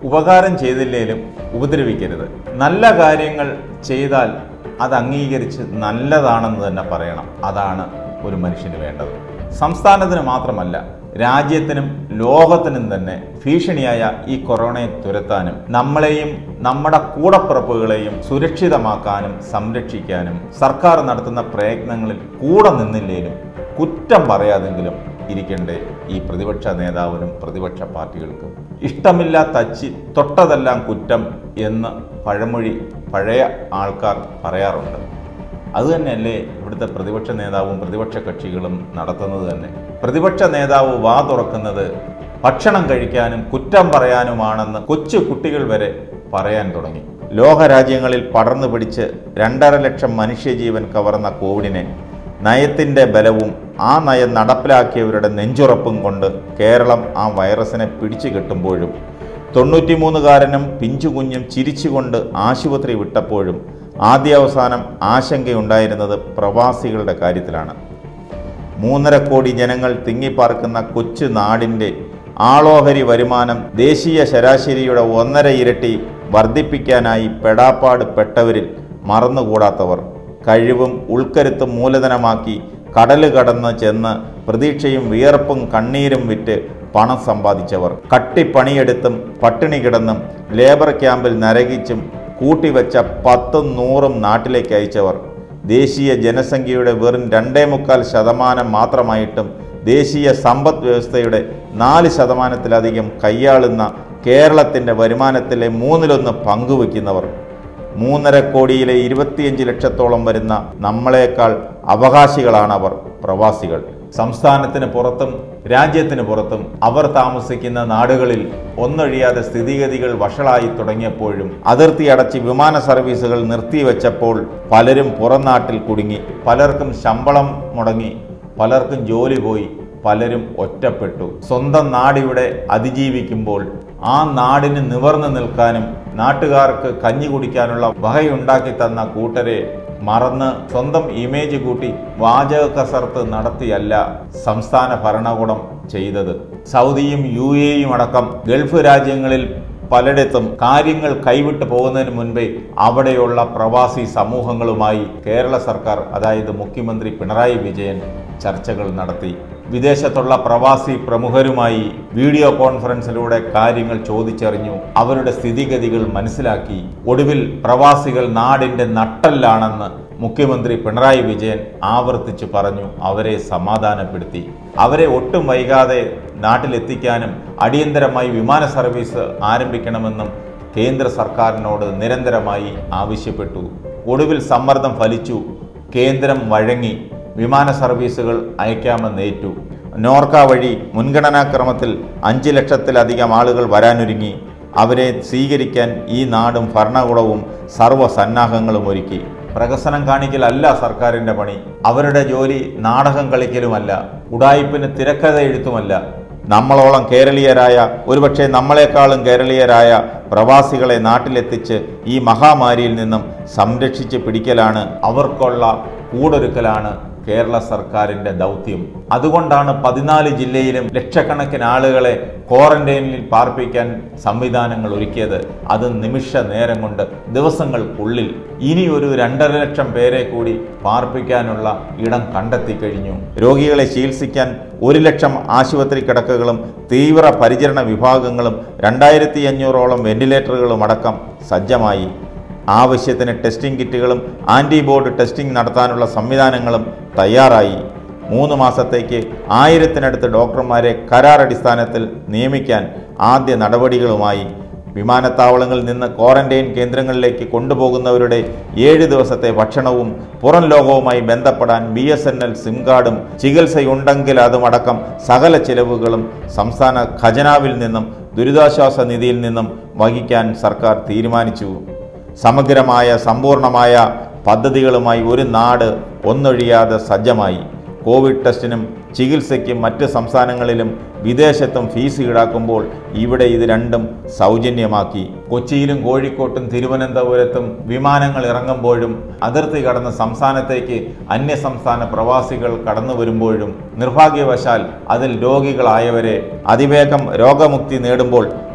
ഉപകാരം ചെയ്തില്ലേലും ഉപദ്രവിക്കരുത് നല്ല കാര്യങ്ങൾ ചെയ്താൽ അത് അംഗീകരിച്ച് നല്ലതാണെന്ന് തന്നെ പറയണം അതാണ് ഒരു മനുഷ്യന് വേണ്ടത് സംസ്ഥാനത്തിന് മാത്രമല്ല രാജ്യത്തിനും ലോകത്തിനും തന്നെ ഭീഷണിയായ ഈ കൊറോണയെ തുരത്താനും നമ്മളെയും നമ്മുടെ കൂടപ്പിറപ്പുകളെയും സുരക്ഷിതമാക്കാനും സംരക്ഷിക്കാനും സർക്കാർ നടത്തുന്ന പ്രയത്നങ്ങളിൽ കൂടെ നിന്നില്ലേലും കുറ്റം പറയാതെങ്കിലും ഇരിക്കണ്ടേ ഈ പ്രതിപക്ഷ നേതാവിനും പ്രതിപക്ഷ പാർട്ടികൾക്കും ഇഷ്ടമില്ലാത്ത അച്ചി തൊട്ടതെല്ലാം കുറ്റം എന്ന് പഴമൊഴി പഴയ ആൾക്കാർ പറയാറുണ്ട് അതുതന്നെയല്ലേ ഇവിടുത്തെ പ്രതിപക്ഷ നേതാവും പ്രതിപക്ഷ കക്ഷികളും നടത്തുന്നത് തന്നെ പ്രതിപക്ഷ നേതാവ് വാ തുറക്കുന്നത് ഭക്ഷണം കഴിക്കാനും കുറ്റം പറയാനുമാണെന്ന് കൊച്ചു കുട്ടികൾ വരെ പറയാൻ തുടങ്ങി ലോകരാജ്യങ്ങളിൽ പടർന്നു പിടിച്ച് രണ്ടര ലക്ഷം മനുഷ്യജീവൻ കവർന്ന കോവിഡിനെ നയത്തിൻ്റെ ബലവും ആ നയം നടപ്പിലാക്കിയവരുടെ നെഞ്ചുറപ്പും കൊണ്ട് കേരളം ആ വൈറസിനെ പിടിച്ചു കെട്ടുമ്പോഴും തൊണ്ണൂറ്റിമൂന്നുകാരനും പിഞ്ചുകുഞ്ഞും ചിരിച്ചുകൊണ്ട് ആശുപത്രി വിട്ടപ്പോഴും ആദ്യാവസാനം ആശങ്കയുണ്ടായിരുന്നത് പ്രവാസികളുടെ കാര്യത്തിലാണ് മൂന്നര കോടി ജനങ്ങൾ തിങ്ങിപ്പാർക്കുന്ന കൊച്ചു നാടിൻ്റെ ആളോഹരി വരുമാനം ദേശീയ ശരാശരിയുടെ ഒന്നര ഇരട്ടി വർദ്ധിപ്പിക്കാനായി പെടാപ്പാട് പെട്ടവരിൽ മറന്നുകൂടാത്തവർ കഴിവും ഉൾക്കരുത്തും മൂലധനമാക്കി കടല് കടന്ന് ചെന്ന് പ്രതീക്ഷയും വിയർപ്പും കണ്ണീരും വിറ്റ് പണം സമ്പാദിച്ചവർ കട്ടിപ്പണിയെടുത്തും പട്ടിണി കിടന്നും ലേബർ ക്യാമ്പിൽ നരകിച്ചും കൂട്ടിവെച്ച പത്തും നൂറും നാട്ടിലേക്ക് അയച്ചവർ ദേശീയ ജനസംഖ്യയുടെ വെറും രണ്ടേ മുക്കാൽ ശതമാനം മാത്രമായിട്ടും ദേശീയ സമ്പദ് വ്യവസ്ഥയുടെ നാല് ശതമാനത്തിലധികം കൈയാളുന്ന കേരളത്തിൻ്റെ വരുമാനത്തിലെ മൂന്നിലൊന്ന് പങ്കുവയ്ക്കുന്നവർ മൂന്നര കോടിയിലെ ഇരുപത്തിയഞ്ച് ലക്ഷത്തോളം വരുന്ന നമ്മളെക്കാൾ അവകാശികളാണ് അവർ പ്രവാസികൾ സംസ്ഥാനത്തിന് പുറത്തും രാജ്യത്തിന് പുറത്തും അവർ താമസിക്കുന്ന നാടുകളിൽ ഒന്നൊഴിയാതെ സ്ഥിതിഗതികൾ വഷളായി തുടങ്ങിയപ്പോഴും അതിർത്തി അടച്ച് വിമാന സർവീസുകൾ നിർത്തിവെച്ചപ്പോൾ പലരും പുറം നാട്ടിൽ കുടുങ്ങി പലർക്കും ശമ്പളം മുടങ്ങി പലർക്കും ജോലി പോയി പലരും ഒറ്റപ്പെട്ടു സ്വന്തം നാടിവിടെ അതിജീവിക്കുമ്പോൾ ആ നാടിന് നിവർന്നു നിൽക്കാനും നാട്ടുകാർക്ക് കഞ്ഞി കുടിക്കാനുള്ള വകയുണ്ടാക്കി തന്ന കൂട്ടരെ മറന്ന് സ്വന്തം ഇമേജ് കൂട്ടി വാചക കസർത്ത് നടത്തിയല്ല സംസ്ഥാന ഭരണകൂടം ചെയ്തത് സൗദിയും യു എയും അടക്കം ഗൾഫ് രാജ്യങ്ങളിൽ പലയിടത്തും കാര്യങ്ങൾ കൈവിട്ടു പോകുന്നതിന് മുൻപേ അവിടെയുള്ള പ്രവാസി സമൂഹങ്ങളുമായി കേരള സർക്കാർ അതായത് മുഖ്യമന്ത്രി പിണറായി വിജയൻ ചർച്ചകൾ നടത്തി വിദേശത്തുള്ള പ്രവാസി പ്രമുഖരുമായി വീഡിയോ കോൺഫറൻസിലൂടെ കാര്യങ്ങൾ ചോദിച്ചറിഞ്ഞു അവരുടെ സ്ഥിതിഗതികൾ മനസ്സിലാക്കി ഒടുവിൽ പ്രവാസികൾ നാടിന്റെ നട്ടല്ലാണെന്ന് മുഖ്യമന്ത്രി പിണറായി വിജയൻ ആവർത്തിച്ചു പറഞ്ഞു അവരെ സമാധാനപ്പെടുത്തി അവരെ ഒട്ടും വൈകാതെ നാട്ടിലെത്തിക്കാനും അടിയന്തരമായി വിമാന സർവീസ് ആരംഭിക്കണമെന്നും കേന്ദ്ര സർക്കാരിനോട് നിരന്തരമായി ആവശ്യപ്പെട്ടു ഒടുവിൽ സമ്മർദ്ദം ഫലിച്ചു കേന്ദ്രം വഴങ്ങി വിമാന സർവീസുകൾ അയക്കാമെന്നേറ്റു നോർക്ക വഴി മുൻഗണനാക്രമത്തിൽ അഞ്ച് ലക്ഷത്തിലധികം ആളുകൾ വരാനൊരുങ്ങി അവരെ സ്വീകരിക്കാൻ ഈ നാടും ഭരണകൂടവും സർവ്വസന്നാഹങ്ങളും ഒരുക്കി പ്രഹസനം കാണിക്കലല്ല സർക്കാരിൻ്റെ പണി അവരുടെ ജോലി നാടകം കളിക്കലുമല്ല ഉടായിപ്പിന് തിരക്കഥ എഴുത്തുമല്ല നമ്മളോളം കേരളീയരായ ഒരുപക്ഷെ നമ്മളെക്കാളും കേരളീയരായ പ്രവാസികളെ നാട്ടിലെത്തിച്ച് ഈ മഹാമാരിയിൽ നിന്നും സംരക്ഷിച്ച് പിടിക്കലാണ് അവർക്കുള്ള കൂടൊരുക്കലാണ് കേരള സർക്കാരിന്റെ ദൗത്യം അതുകൊണ്ടാണ് പതിനാല് ജില്ലയിലും ലക്ഷക്കണക്കിന് ആളുകളെ ക്വാറന്റൈനിൽ പാർപ്പിക്കാൻ സംവിധാനങ്ങൾ ഒരുക്കിയത് അത് നിമിഷ നേരം കൊണ്ട് ദിവസങ്ങൾക്കുള്ളിൽ ഇനി ഒരു രണ്ടര ലക്ഷം പേരെ കൂടി പാർപ്പിക്കാനുള്ള ഇടം കണ്ടെത്തി കഴിഞ്ഞു രോഗികളെ ചികിത്സിക്കാൻ ഒരു ലക്ഷം ആശുപത്രി കിടക്കകളും തീവ്ര പരിചരണ വിഭാഗങ്ങളും രണ്ടായിരത്തി അഞ്ഞൂറോളം വെന്റിലേറ്ററുകളും അടക്കം സജ്ജമായി ആവശ്യത്തിന് ടെസ്റ്റിംഗ് കിറ്റുകളും ആൻറ്റിബോഡി ടെസ്റ്റിംഗ് നടത്താനുള്ള സംവിധാനങ്ങളും തയ്യാറായി മൂന്ന് മാസത്തേക്ക് ആയിരത്തിനടുത്ത് ഡോക്ടർമാരെ കരാർ അടിസ്ഥാനത്തിൽ നിയമിക്കാൻ ആദ്യ നടപടികളുമായി വിമാനത്താവളങ്ങളിൽ നിന്ന് ക്വാറന്റൈൻ കേന്ദ്രങ്ങളിലേക്ക് കൊണ്ടുപോകുന്നവരുടെ ഏഴ് ദിവസത്തെ ഭക്ഷണവും പുറം ലോകവുമായി ബന്ധപ്പെടാൻ B S N L SIM കാർഡും ചികിത്സയുണ്ടെങ്കിൽ അതുമടക്കം സകല ചിലവുകളും സംസ്ഥാന ഖജനാവിൽ നിന്നും ദുരിതാശ്വാസ നിധിയിൽ നിന്നും വഹിക്കാൻ സർക്കാർ തീരുമാനിച്ചു സമഗ്രമായ സമ്പൂർണമായ പദ്ധതികളുമായി ഒരു നാട് ഒന്നൊഴിയാതെ സജ്ജമായി കോവിഡ് ടെസ്റ്റിനും ചികിത്സയ്ക്കും മറ്റ് സംസ്ഥാനങ്ങളിലും വിദേശത്തും ഫീസ് ഈടാക്കുമ്പോൾ ഇവിടെ ഇത് രണ്ടും സൗജന്യമാക്കി കൊച്ചിയിലും കോഴിക്കോട്ടും തിരുവനന്തപുരത്തും വിമാനങ്ങൾ ഇറങ്ങുമ്പോഴും അതിർത്തി കടന്ന് സംസ്ഥാനത്തേക്ക് അന്യസംസ്ഥാന പ്രവാസികൾ കടന്നു വരുമ്പോഴും നിർഭാഗ്യവശാൽ അതിൽ രോഗികളായവരെ അതിവേഗം രോഗമുക്തി നേടുമ്പോൾ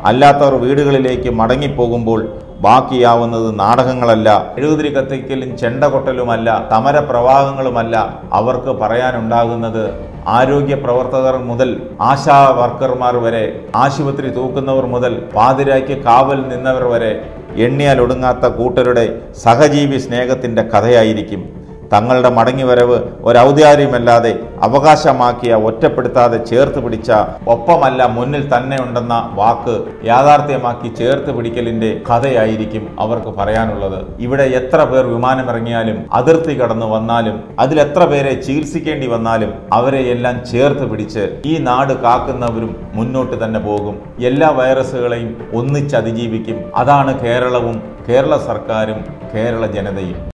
അല്ലാത്തവർ വീടുകളിലേക്ക് മടങ്ങിപ്പോകുമ്പോൾ ബാക്കിയാവുന്നത് നാടകങ്ങളല്ല എഴുതിരി കത്തിക്കലും ചെണ്ട കൊട്ടലുമല്ല സമരപ്രവാഹങ്ങളുമല്ല അവർക്ക് പറയാനുണ്ടാകുന്നത് ആരോഗ്യ പ്രവർത്തകർ മുതൽ ആശാ വർക്കർമാർ വരെ ആശുപത്രി തൂക്കുന്നവർ മുതൽ പാതിരായ്ക്ക് കാവൽ നിന്നവർ വരെ എണ്ണിയാൽ ഒടുങ്ങാത്ത കൂട്ടരുടെ സഹജീവി സ്നേഹത്തിൻ്റെ കഥയായിരിക്കും തങ്ങളുടെ മടങ്ങിവരവ് ഒരൗദാര്യമല്ലാതെ അവകാശമാക്കിയ ഒറ്റപ്പെടുത്താതെ ചേർത്ത് പിടിച്ച ഒപ്പമല്ല മുന്നിൽ തന്നെ ഉണ്ടെന്ന വാക്ക് യാഥാർത്ഥ്യമാക്കി ചേർത്ത് പിടിക്കലിന്റെ കഥയായിരിക്കും അവർക്ക് പറയാനുള്ളത് ഇവിടെ എത്ര പേർ വിമാനമിറങ്ങിയാലും അതിർത്തി കടന്നു വന്നാലും അതിലെത്ര പേരെ ചികിത്സിക്കേണ്ടി വന്നാലും അവരെ എല്ലാം ചേർത്ത് പിടിച്ച് ഈ നാട് കാക്കുന്നവരും മുന്നോട്ട് തന്നെ പോകും എല്ലാ വൈറസുകളെയും ഒന്നിച്ച് അതിജീവിക്കും അതാണ് കേരളവും കേരള സർക്കാരും കേരള ജനതയും